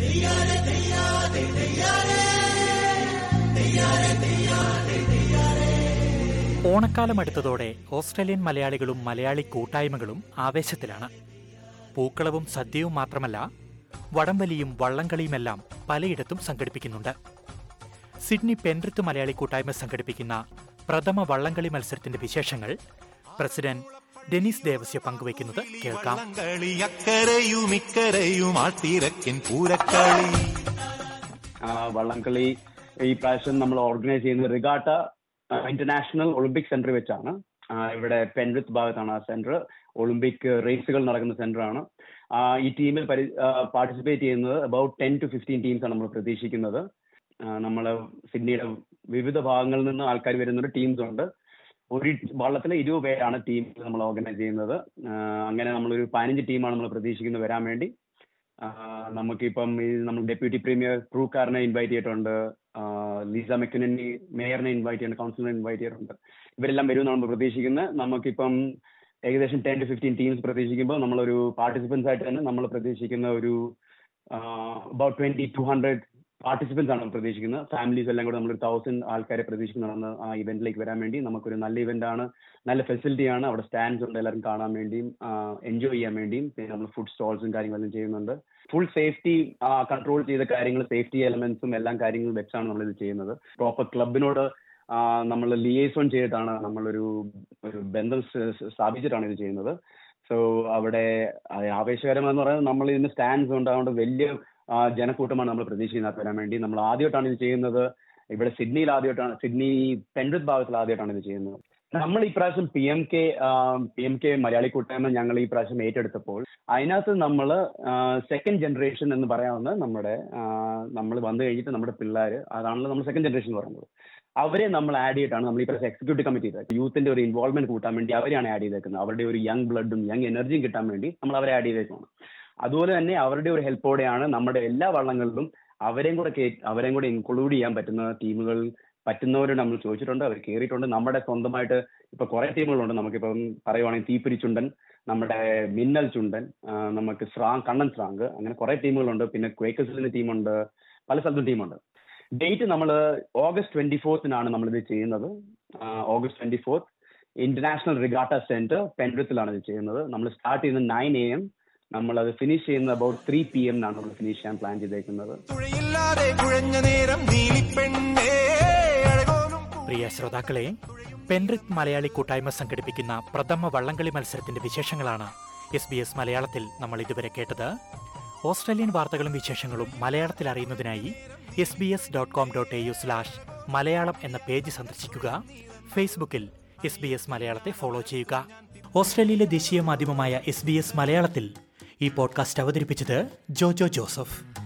ഓണക്കാലം അടുത്തതോടെ ഓസ്ട്രേലിയൻ മലയാളികളും മലയാളി കൂട്ടായ്മകളും ആവേശത്തിലാണ് പൂക്കളവും സദ്യയും മാത്രമല്ല വടംവലിയും വള്ളംകളിയുമെല്ലാം പലയിടത്തും സംഘടിപ്പിക്കുന്നുണ്ട് സിഡ്നി പെൻറിത്ത് മലയാളി കൂട്ടായ്മ സംഘടിപ്പിക്കുന്ന പ്രഥമ വള്ളംകളി മത്സരത്തിന്റെ വിശേഷങ്ങൾ പ്രസിഡന്റ് ഡെനിസ് ദേവസ്യ പങ്കുവയ്ക്കുന്നത് കേൾക്കാം വള്ളംകളി അക്കരയും ഇക്കരയും ആട്ടിരക്കൻ പൂരക്കളി ആ, വള്ളംകളി ഈ പ്രാവശ്യം നമ്മൾ ഓർഗനൈസ് ചെയ്യുന്നത് റിഗാട്ട ഇന്റർനാഷണൽ ഒളിമ്പിക് സെന്റർ വെച്ചാണ് ആ, ഇവിടെ പെൻവിത്ത് ഭാഗത്താണ് ആ സെന്റർ ഒളിമ്പിക് റേസുകൾ നടക്കുന്ന സെന്റർ ആണ് ആ, ഈ ടീമിൽ പാർട്ടിസിപ്പേറ്റ് ചെയ്യുന്നത് about ten to fifteen teams ആണ് നമ്മൾ പ്രതീക്ഷിക്കുന്നത് നമ്മൾ സിഡ്നിയുടെ വിവിധ ഭാഗങ്ങളിൽ നിന്ന് ആൾക്കാർ വരുന്നുണ്ട് ടീംസ് ഉണ്ട് ഒരു വള്ളത്തിലെ ഇരുപത് പേരാണ് ടീം നമ്മൾ ഓർഗനൈസ് ചെയ്യുന്നത് ആ, അങ്ങനെ നമ്മളൊരു പതിനഞ്ച് ടീമാണ് നമ്മൾ പ്രതീക്ഷിക്കുന്നത് വരാൻ വേണ്ടി ആഹ് നമുക്കിപ്പം ഈ നമ്മൾ ഡെപ്യൂട്ടി പ്രീമിയർ ക്രൂക്കാരനെ ഇൻവൈറ്റ് ചെയ്തിട്ടുണ്ട് ആഹ് ലീസ മെക്കനെ മേയറിനെ ഇൻവൈറ്റ് ചെയ്യുന്നുണ്ട് കൗൺസിലറെ ഇൻവൈറ്റ് ചെയ്തിട്ടുണ്ട് ഇവരെല്ലാം വരുമെന്നാണ് നമ്മൾ പ്രതീക്ഷിക്കുന്നത് നമുക്കിപ്പം ഏകദേശം ടെൻ ടു ഫിഫ്റ്റീൻ ടീംസ് പ്രതീക്ഷിക്കുമ്പോൾ നമ്മളൊരു പാർട്ടിസിപ്പൻസ് ആയിട്ട് തന്നെ നമ്മൾ പ്രതീക്ഷിക്കുന്ന ഒരു about twenty two hundred participants ആണ് നമ്മൾ പ്രതീക്ഷിക്കുന്നത് ഫാമിലീസ് എല്ലാം കൂടെ നമ്മളൊരു തൗസൻഡ് ആൾക്കാരെ പ്രതീക്ഷിക്കുന്നതാണ് ആ ഇവന്റിലേക്ക് വരാൻ വേണ്ടി നമുക്കൊരു നല്ല ഇവന്റ് ആണ് നല്ല ഫെസിലിറ്റി ആണ് അവിടെ സ്റ്റാൻഡ്സ് ഉണ്ട് എല്ലാവരും കാണാൻ വേണ്ടിയും എൻജോയ് ചെയ്യാൻ വേണ്ടിയും പിന്നെ നമ്മൾ ഫുഡ് സ്റ്റോൾസും കാര്യങ്ങളെല്ലാം ചെയ്യുന്നുണ്ട് ഫുൾ സേഫ്റ്റി കൺട്രോൾ ചെയ്ത കാര്യങ്ങൾ സേഫ്റ്റി എലമെന്റ്സും എല്ലാം കാര്യങ്ങളും വെച്ചാണ് നമ്മൾ ഇത് ചെയ്യുന്നത് പ്രോപ്പർ ക്ലബിനോട് നമ്മൾ ലിയേസോൺ ചെയ്തിട്ടാണ് നമ്മളൊരു ഒരു ബന്ധം സ് സ് സ്ഥാപിച്ചിട്ടാണ് ഇത് ചെയ്യുന്നത് സോ അവിടെ ആ, ആവേശകരമെന്ന് പറയുന്നത് നമ്മൾ ഇതിന് സ്റ്റാൻഡ്സ് ഉണ്ട് അതുകൊണ്ട് വലിയ ആ, ജനക്കൂട്ടമാണ് നമ്മൾ പ്രതീക്ഷിക്കുന്നത് വരാൻ വേണ്ടി നമ്മൾ ആദ്യമായിട്ടാണ് ഇത് ചെയ്യുന്നത് ഇവിടെ സിഡ്നിയിൽ ആദ്യമായിട്ടാണ് സിഡ്നി പെൻഡ്രിത് ഭാഗത്തിൽ ആദ്യമായിട്ടാണ് ഇത് ചെയ്യുന്നത് നമ്മൾ ഈ പ്രാവശ്യം P M K P M K Malayali കൂട്ടായ്മ ഞങ്ങൾ ഈ പ്രാവശ്യം ഏറ്റെടുത്തപ്പോൾ അതിനകത്ത് നമ്മൾ സെക്കൻഡ് ജനറേഷൻ എന്ന് പറയാവുന്ന നമ്മുടെ നമ്മൾ വന്നു കഴിഞ്ഞിട്ട് നമ്മുടെ പിള്ളേർ അതാണല്ലോ നമ്മൾ സെക്കൻഡ് ജനറേഷൻ എന്ന് പറയുന്നത് അവരെ നമ്മൾ ആഡ് ചെയ്തിട്ടാണ് നമ്മൾ ഈ പ്രാവശ്യം എക്സിക്യൂട്ടീവ് കമ്മിറ്റി ചെയ്തത് യൂത്തിന്റെ ഒരു ഇൻവോൾവ്മെന്റ് കൂട്ടാൻ വേണ്ടി അവരെയാണ് ആഡ് ചെയ്തേക്കുന്നത് അവരുടെ ഒരു യങ് ബ്ലഡും യങ് എനർജിയും കിട്ടാൻ വേണ്ടി നമ്മൾ അവരെ ആഡ് ചെയ്തേക്കാണ് അതുപോലെ തന്നെ അവരുടെ ഒരു ഹെൽപ്പോടെയാണ് നമ്മുടെ എല്ലാ വള്ളങ്ങളിലും അവരെയും കൂടെ കേ- അവരെയും കൂടെ ഇൻക്ലൂഡ് ചെയ്യാൻ പറ്റുന്ന ടീമുകൾ പറ്റുന്നവരോട് നമ്മൾ ചോദിച്ചിട്ടുണ്ട് അവർ കയറിയിട്ടുണ്ട് നമ്മുടെ സ്വന്തമായിട്ട് ഇപ്പൊ കുറെ ടീമുകളുണ്ട് നമുക്കിപ്പം പറയുവാണെങ്കിൽ തീപ്പിരി ചുണ്ടൻ നമ്മുടെ മിന്നൽ ചുണ്ടൻ ആ, നമുക്ക് സ്രാങ് കണ്ണൻ സ്രാങ്ക് അങ്ങനെ കുറെ ടീമുകളുണ്ട് പിന്നെ ക്വേക്കസിന്റെ ടീമുണ്ട് പല സ്ഥലത്തും ടീമുണ്ട് ഡേറ്റ് നമ്മൾ ഓഗസ്റ്റ് ട്വന്റി ഫോർത്തിനാണ് നമ്മളിത് ചെയ്യുന്നത് ആ, August twenty fourth international regatta centre പെൻഡ്രത്തിലാണ് ഇത് ചെയ്യുന്നത് നമ്മൾ സ്റ്റാർട്ട് ചെയ്യുന്നത് നയൻ എ എം നമ്മൾ അത് ഫിനിഷ് ചെയ്യുന്നത് അബൌട്ട് ത്രീ പി എം എന്നാണ് നമ്മൾ ഫിനിഷ് ചെയ്യാൻ പ്ലാൻ ചെയ്തേക്കുന്നത് തുഴയില്ലാതെ കുഴഞ്ഞ നേരം നീലിപ്പെണ്ണേ അഴകോലും പ്രിയ ശ്രോതാക്കളെ പെൻറിത്ത് മലയാളി കൂട്ടായ്മ സംഘടിപ്പിക്കുന്ന പ്രഥമ വള്ളംകളി മത്സരത്തിന്റെ വിശേഷങ്ങളാണ് എസ് ബി എസ് മലയാളത്തിൽ നമ്മൾ ഇതുവരെ കേട്ടത് ഓസ്ട്രേലിയൻ വാർത്തകളും വിശേഷങ്ങളും മലയാളത്തിൽ അറിയുന്നതിനായി S B S dot com dot A U slash Malayalam എന്ന പേജ് സന്ദർശിക്കുക ഫേസ്ബുക്കിൽ എസ് ബി എസ് മലയാളത്തെ ഫോളോ ചെയ്യുക ഓസ്ട്രേലിയയിലെ ദേശീയ മാധ്യമമായ എസ് ബി എസ് മലയാളത്തിൽ ഈ പോഡ്കാസ്റ്റ് അവതരിപ്പിച്ചത് ജോജോ ജോസഫ്